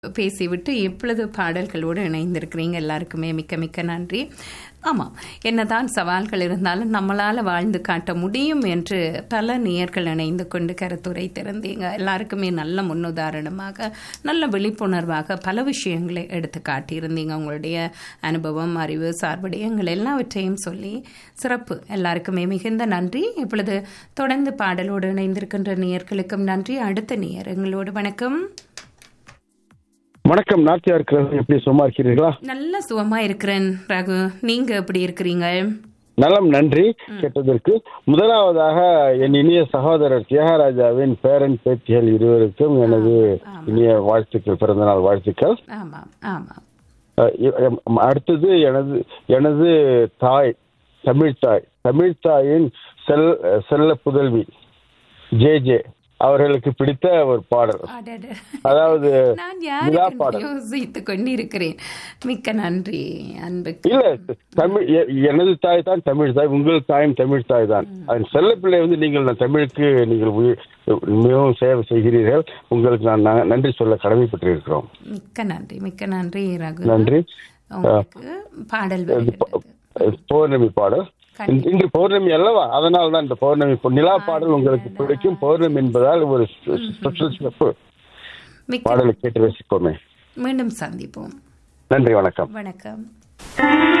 பேசிவிட்டு இப்பொழுது பாடல்களோடு இணைந்திருக்கிறீங்க எல்லாருக்குமே மிக்க மிக்க நன்றி ஆமாம் என்னதான் சவால்கள் இருந்தாலும் நம்மளால் வாழ்ந்து காட்ட முடியும் என்று பல நேயர்கள் இணைந்து கொண்டு கருத்துரை திறந்தீங்க எல்லாருக்குமே நல்ல முன்னுதாரணமாக நல்ல விழிப்புணர்வாக பல விஷயங்களை எடுத்து காட்டியிருந்தீங்க உங்களுடைய அனுபவம் அறிவு சார்புடையங்கள் எல்லாவற்றையும் சொல்லி சிறப்பு எல்லாருக்குமே மிகுந்த நன்றி இப்பொழுது தொடர்ந்து பாடலோடு இணைந்திருக்கின்ற நேயர்களுக்கும் நன்றி அடுத்த நேயர் எங்களோடு வணக்கம் வணக்கம் நாட்டியா இருக்கிறது எப்படி சும்மா இருக்கிறீர்களா நல்ல சுகமா இருக்கிறேன் ரகு நீங்க எப்படி இருக்கிறீங்க நலம் நன்றி கேட்டதற்கு முதலாவதாக என் இனிய சகோதரர் தியாகராஜாவின் பேரன் பேத்திகள் இருவருக்கும் எனது இனிய வாழ்த்துக்கள் பிறந்தநாள் வாழ்த்துக்கள் ஆமாம் ஆமாம் அஹ் இ- எம்- அடுத்தது எனது எனது தாய் தமிழ் தாய் தமிழ் தாயின் செல் செல்ல புதல்வி ஜே ஜே அவர்களுக்கு பிடித்த ஒரு பாடல் அடட. அதாவது நான் விழா யாருக்கு பாடல் யோசித்துக் கொண்டிருக்கிறேன் மிக்க நன்றி அன்புக்கு இல்ல தமிழ் எ- எனது தாய் தான் தமிழ் தாய் உங்கள் தாயும் தமிழ் தாய் தான் அதன் செல்ல பிள்ளை வந்து நீங்கள் நான் தமிழுக்கு நீங்கள் உயிர்- மிகவும் சேவை செய்கிறீர்கள் உங்களுக்கு நான் ந- நன்றி சொல்ல கடமைப்பட்டிருக்கிறோம் மிக்க நன்றி மிக்க நன்றி ரகு நன்றி உங்களுக்கு பாடல் வருகின்றது. பௌர்ணமி பாடல் இன்று- இன்று பௌர்ணமி அல்லவா அதனால தான் இந்த பௌர்ணமி நிலா பாடல் உங்களுக்கு பிடிக்கும் பௌர்ணமி என்பதால் ஒரு ஸ்பெஷல் சிறப்பு மிக்க பாடலை கேட்டு ரசிப்போமே மீண்டும் சந்திப்போம் நன்றி வணக்கம் வணக்கம்